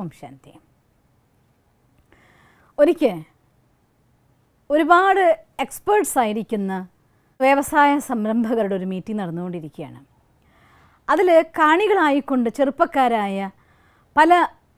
ഓം ശാന്തി ഒരിക്കൽ ഒരുപാട് എക്സ്പേർട്സ് ആയിരിക്കുന്ന വ്യവസായ സംരംഭകരുടെ ഒരു മീറ്റിംഗ് നടന്നുകൊണ്ടിരിക്കുകയാണ് അതിൽ കാണികളായിക്കൊണ്ട് ചെറുപ്പക്കാരായ പല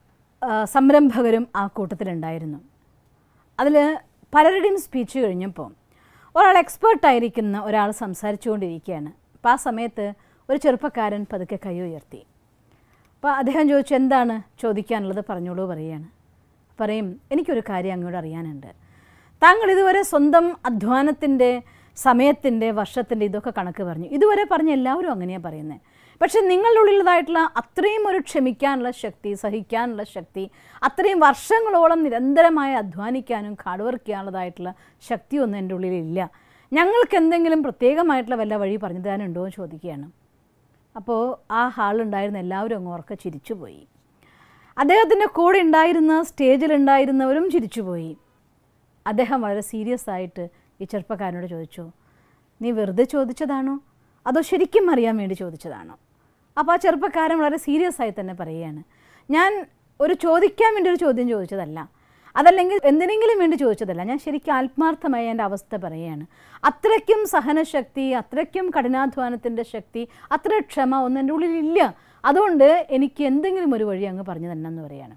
ആ, സംരംഭകരും ആ കൂട്ടത്തിലുണ്ടായിരുന്നു അതിൽ പലരുടെയും സ്പീച്ച് കഴിഞ്ഞപ്പോൾ ഒരാൾ എക്സ്പേർട്ടായിരിക്കുന്ന ഒരാൾ സംസാരിച്ചുകൊണ്ടിരിക്കുകയാണ് അപ്പോൾ ആ സമയത്ത് ഒരു ചെറുപ്പക്കാരൻ പതുക്കെ കൈ ഉയർത്തി അപ്പോൾ അദ്ദേഹം ചോദിച്ചു എന്താണ് ചോദിക്കാനുള്ളത് പറഞ്ഞോളൂ പറയുകയാണ് പറയും എനിക്കൊരു കാര്യം അങ്ങോട്ട് അറിയാനുണ്ട് താങ്കൾ ഇതുവരെ സ്വന്തം അധ്വാനത്തിൻ്റെ സമയത്തിൻ്റെ വർഷത്തിൻ്റെ ഇതൊക്കെ കണക്ക് പറഞ്ഞു ഇതുവരെ പറഞ്ഞ എല്ലാവരും അങ്ങനെയാണ് പറയുന്നത് പക്ഷേ നിങ്ങളുടെ ഉള്ളിലുള്ളതായിട്ടുള്ള അത്രയും ഒരു ക്ഷമിക്കാനുള്ള ശക്തി സഹിക്കാനുള്ള ശക്തി അത്രയും വർഷങ്ങളോളം നിരന്തരമായി അധ്വാനിക്കാനും ഹാർഡ് വർക്ക് ചെയ്യാനുള്ളതായിട്ടുള്ള ശക്തിയൊന്നും എൻ്റെ ഉള്ളിലില്ല ഞങ്ങൾക്ക് എന്തെങ്കിലും പ്രത്യേകമായിട്ടുള്ള വല്ല വഴി പറഞ്ഞു തരാനുണ്ടോ എന്ന് ചോദിക്കുകയാണ് അപ്പോൾ ആ ഹാളിലുണ്ടായിരുന്ന എല്ലാവരും അങ്ങ് ഉറക്കെ ചിരിച്ചുപോയി അദ്ദേഹത്തിൻ്റെ കൂടെ ഉണ്ടായിരുന്ന സ്റ്റേജിലുണ്ടായിരുന്നവരും ചിരിച്ചുപോയി അദ്ദേഹം വളരെ സീരിയസ് ആയിട്ട് ഈ ചെറുപ്പക്കാരനോട് ചോദിച്ചു നീ വെറുതെ ചോദിച്ചതാണോ അതോ ശരിക്കും അറിയാൻ വേണ്ടി ചോദിച്ചതാണോ അപ്പോൾ ആ ചെറുപ്പക്കാരൻ വളരെ സീരിയസ് ആയി തന്നെ പറയുകയാണ് ഞാൻ ഒരു ചോദിക്കാൻ വേണ്ടി ഒരു ചോദ്യം ചോദിച്ചതല്ല അതല്ലെങ്കിൽ എന്തിനെങ്കിലും വേണ്ടി ചോദിച്ചതല്ല ഞാൻ ശരിക്കും ആത്മാർത്ഥമായി എൻ്റെ അവസ്ഥ പറയുകയാണ് അത്രയ്ക്കും സഹനശക്തി അത്രയ്ക്കും കഠിനാധ്വാനത്തിൻ്റെ ശക്തി അത്ര ക്ഷമ ഒന്നും എൻ്റെ ഉള്ളിലില്ല അതുകൊണ്ട് എനിക്ക് എന്തെങ്കിലും ഒരു വഴി അങ്ങ് പറഞ്ഞു തന്നെന്ന് പറയാണ്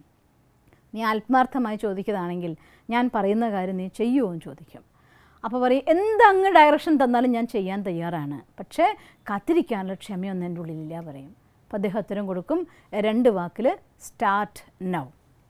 നീ ആത്മാർത്ഥമായി ചോദിക്കുന്നതാണെങ്കിൽ ഞാൻ പറയുന്ന കാര്യം നീ ചെയ്യുമോ എന്ന് ചോദിക്കും അപ്പോൾ പറയും എന്തങ്ങ് ഡയറക്ഷൻ തന്നാലും ഞാൻ ചെയ്യാൻ തയ്യാറാണ് പക്ഷേ കാത്തിരിക്കാനുള്ള ക്ഷമയൊന്നും എൻ്റെ ഉള്ളിലില്ല പറയും അപ്പോൾ അദ്ദേഹം ഉത്തരം കൊടുക്കും രണ്ട് വാക്കിൽ സ്റ്റാർട്ട് നൗ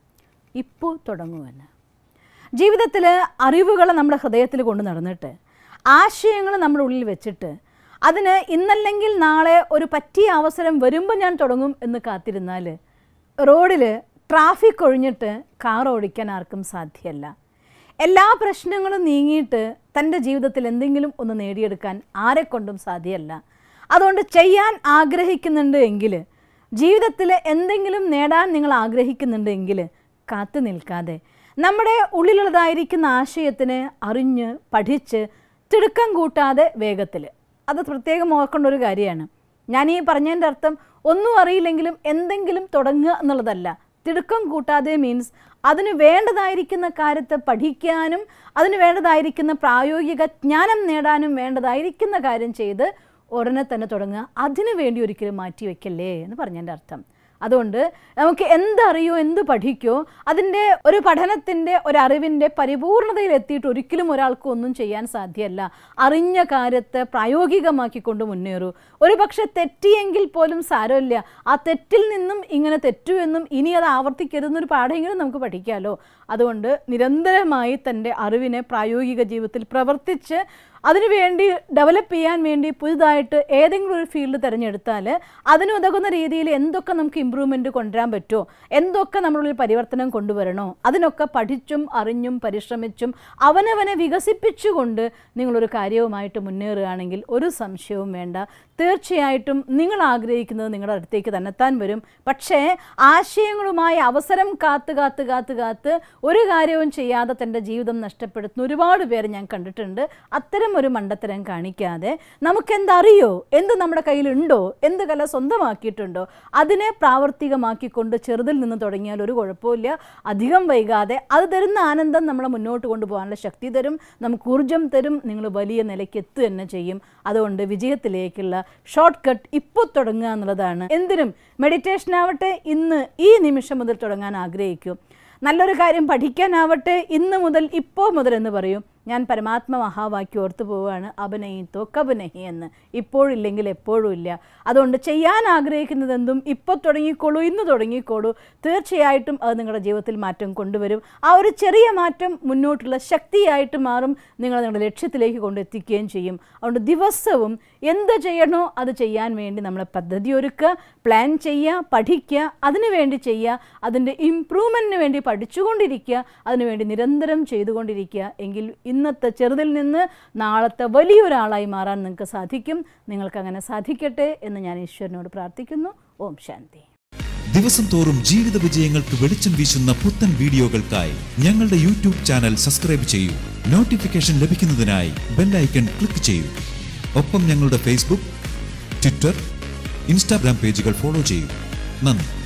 ഇപ്പോൾ തുടങ്ങുമെന്ന് ജീവിതത്തിൽ അറിവുകൾ നമ്മുടെ ഹൃദയത്തിൽ കൊണ്ട് നടന്നിട്ട് ആശയങ്ങൾ നമ്മുടെ ഉള്ളിൽ വെച്ചിട്ട് അതിന് ഇന്നല്ലെങ്കിൽ നാളെ ഒരു പറ്റിയ അവസരം വരുമ്പോൾ ഞാൻ തുടങ്ങും എന്ന് കാത്തിരുന്നാൽ റോഡിൽ ട്രാഫിക് ഒഴിഞ്ഞിട്ട് കാർ ഓടിക്കാൻ ആർക്കും സാധ്യമല്ല എല്ലാ പ്രശ്നങ്ങളും നീങ്ങിയിട്ട് തൻ്റെ ജീവിതത്തിൽ എന്തെങ്കിലും ഒന്ന് നേടിയെടുക്കാൻ ആരെക്കൊണ്ടും സാധ്യമല്ല അതുകൊണ്ട് ചെയ്യാൻ ആഗ്രഹിക്കുന്നുണ്ട് എങ്കിൽ ജീവിതത്തിൽ എന്തെങ്കിലും നേടാൻ നിങ്ങൾ ആഗ്രഹിക്കുന്നുണ്ട് എങ്കിൽ കാത്തു നിൽക്കാതെ നമ്മുടെ ഉള്ളിലുള്ളതായിരിക്കുന്ന ആശയത്തിനെ അറിഞ്ഞ് പഠിച്ച് തിടുക്കം കൂട്ടാതെ വേഗത്തിൽ അത് പ്രത്യേകം ഓർക്കേണ്ട ഒരു കാര്യമാണ് ഞാൻ ഈ പറഞ്ഞതിൻ്റെ അർത്ഥം ഒന്നും അറിയില്ലെങ്കിലും എന്തെങ്കിലും തുടങ്ങുക എന്നുള്ളതല്ല തിടുക്കം കൂട്ടാതെ മീൻസ് അതിന് വേണ്ടതായിരിക്കുന്ന കാര്യത്തെ പഠിക്കാനും അതിന് വേണ്ടതായിരിക്കുന്ന പ്രായോഗിക ജ്ഞാനം നേടാനും വേണ്ടതായിരിക്കുന്ന കാര്യം ചെയ്ത് ഉടനെ തന്നെ തുടങ്ങുക അതിനു വേണ്ടി ഒരിക്കലും മാറ്റി വയ്ക്കല്ലേ എന്ന് പറഞ്ഞതിൻ്റെ അർത്ഥം അതുകൊണ്ട് നമുക്ക് എന്തറിയോ എന്ത് പഠിക്കോ അതിൻ്റെ ഒരു പഠനത്തിൻ്റെ ഒരു അറിവിൻ്റെ പരിപൂർണതയിൽ എത്തിയിട്ട് ഒരിക്കലും ഒരാൾക്ക് ഒന്നും ചെയ്യാൻ സാധ്യമല്ല അറിഞ്ഞ കാര്യത്തെ പ്രായോഗികമാക്കിക്കൊണ്ട് മുന്നേറൂ ഒരു പക്ഷെ തെറ്റിയെങ്കിൽ പോലും സാരമില്ല ആ തെറ്റിൽ നിന്നും ഇങ്ങനെ തെറ്റു എന്നും ഇനി അത് ആവർത്തിക്കരുതെന്നൊരു പാഠമെങ്കിലും നമുക്ക് പഠിക്കാമല്ലോ അതുകൊണ്ട് നിരന്തരമായി തൻ്റെ അറിവിനെ പ്രായോഗിക ജീവിതത്തിൽ പ്രവർത്തിച്ച് അതിനുവേണ്ടി ഡെവലപ്പ് ചെയ്യാൻ വേണ്ടി പുതുതായിട്ട് ഏതെങ്കിലും ഒരു ഫീൽഡ് തിരഞ്ഞെടുത്താൽ അതിനുതകുന്ന രീതിയിൽ എന്തൊക്കെ നമുക്ക് ഇമ്പ്രൂവ്മെൻ്റ് കൊണ്ടുവരാൻ പറ്റുമോ എന്തൊക്കെ നമ്മളുള്ളിൽ പരിവർത്തനം കൊണ്ടുവരണോ അതിനൊക്കെ പഠിച്ചും അറിഞ്ഞും പരിശ്രമിച്ചും അവനവനെ വികസിപ്പിച്ചുകൊണ്ട് നിങ്ങളൊരു കാര്യവുമായിട്ട് മുന്നേറുകയാണെങ്കിൽ ഒരു സംശയവും വേണ്ട തീർച്ചയായിട്ടും നിങ്ങൾ ആഗ്രഹിക്കുന്നത് നിങ്ങളുടെ അടുത്തേക്ക് തന്നെത്താൻ വരും പക്ഷേ ആശയങ്ങളുമായി അവസരം കാത്ത് കാത്ത് കാത്ത് കാത്ത് ഒരു കാര്യവും ചെയ്യാതെ തൻ്റെ ജീവിതം നഷ്ടപ്പെടുത്തുന്ന ഒരുപാട് പേര് ഞാൻ കണ്ടിട്ടുണ്ട് അത്തരം ഒരു മണ്ടത്തരം കാണിക്കാതെ നമുക്കെന്തറിയോ എന്ത് നമ്മുടെ കയ്യിലുണ്ടോ എന്ത് കല സ്വന്തമാക്കിയിട്ടുണ്ടോ അതിനെ പ്രാവർത്തികമാക്കിക്കൊണ്ട് ചെറുതിൽ നിന്ന് തുടങ്ങിയാൽ ഒരു കുഴപ്പമില്ല അധികം വൈകാതെ അത് തരുന്ന ആനന്ദം നമ്മളെ മുന്നോട്ട് കൊണ്ടുപോകാനുള്ള ശക്തി തരും നമുക്ക് ഊർജം തരും നിങ്ങൾ വലിയ നിലയ്ക്ക് എത്തുക തന്നെ ചെയ്യും അതുകൊണ്ട് വിജയത്തിലേക്കുള്ള ഷോർട്ട് കട്ട് ഇപ്പോൾ തുടങ്ങുക എന്നുള്ളതാണ് എന്തിനും മെഡിറ്റേഷൻ ആവട്ടെ ഇന്ന് ഈ നിമിഷം മുതൽ തുടങ്ങാൻ ആഗ്രഹിക്കും നല്ലൊരു കാര്യം പഠിക്കാനാവട്ടെ ഇന്ന് മുതൽ ഇപ്പോൾ മുതൽ എന്ന് പറയും ഞാൻ പരമാത്മ മഹാവാക്യം ഓർത്തു പോവുകയാണ് അഭിനയിത്തോ കബനഹി എന്ന് ഇപ്പോഴില്ലെങ്കിൽ എപ്പോഴും ഇല്ല അതുകൊണ്ട് ചെയ്യാൻ ആഗ്രഹിക്കുന്നത് എന്തും ഇപ്പോൾ തുടങ്ങിക്കോളൂ ഇന്ന് തുടങ്ങിക്കോളൂ തീർച്ചയായിട്ടും അത് നിങ്ങളുടെ ജീവിതത്തിൽ മാറ്റം കൊണ്ടുവരും ആ ഒരു ചെറിയ മാറ്റം മുന്നോട്ടുള്ള ശക്തിയായിട്ട് മാറും നിങ്ങൾ നിങ്ങളുടെ ലക്ഷ്യത്തിലേക്ക് കൊണ്ടെത്തിക്കുകയും ചെയ്യും അതുകൊണ്ട് ദിവസവും എന്ത് ചെയ്യണോ അത് ചെയ്യാൻ വേണ്ടി നമ്മൾ പദ്ധതി ഒരുക്കുക പ്ലാൻ ചെയ്യുക പഠിക്കുക അതിനു വേണ്ടി ചെയ്യുക അതിൻ്റെ ഇമ്പ്രൂവ്മെൻറ്റിന് വേണ്ടി പഠിച്ചുകൊണ്ടിരിക്കുക അതിനുവേണ്ടി നിരന്തരം ചെയ്തുകൊണ്ടിരിക്കുക എങ്കിൽ ഇന്നത്തെ ചെറുതിൽ നിന്ന് നാളത്തെ വലിയൊരാളായി മാറാൻ നിങ്ങൾക്ക് സാധിക്കും നിങ്ങൾക്ക് അങ്ങനെ സാധിക്കട്ടെ എന്ന് ഞാൻ ഈശ്വരനോട് പ്രാർത്ഥിക്കുന്നു ഓം ശാന്തി ദിവസം തോറും ജീവിത വിജയങ്ങൾക്ക് വെളിച്ചം വീശുന്ന പുത്തൻ വീഡിയോകൾക്കായി ഞങ്ങളുടെ യൂട്യൂബ് ചാനൽ സബ്സ്ക്രൈബ് ചെയ്യൂ നോട്ടിഫിക്കേഷൻ ലഭിക്കുന്നതിനായി ബെല്ലൈക്കൺ ക്ലിക്ക് ചെയ്യൂ ഒപ്പം ഞങ്ങളുടെ ഫേസ്ബുക്ക് ട്വിറ്റർ ഇൻസ്റ്റാഗ്രാം പേജുകൾ ഫോളോ ചെയ്യൂ നന്ദി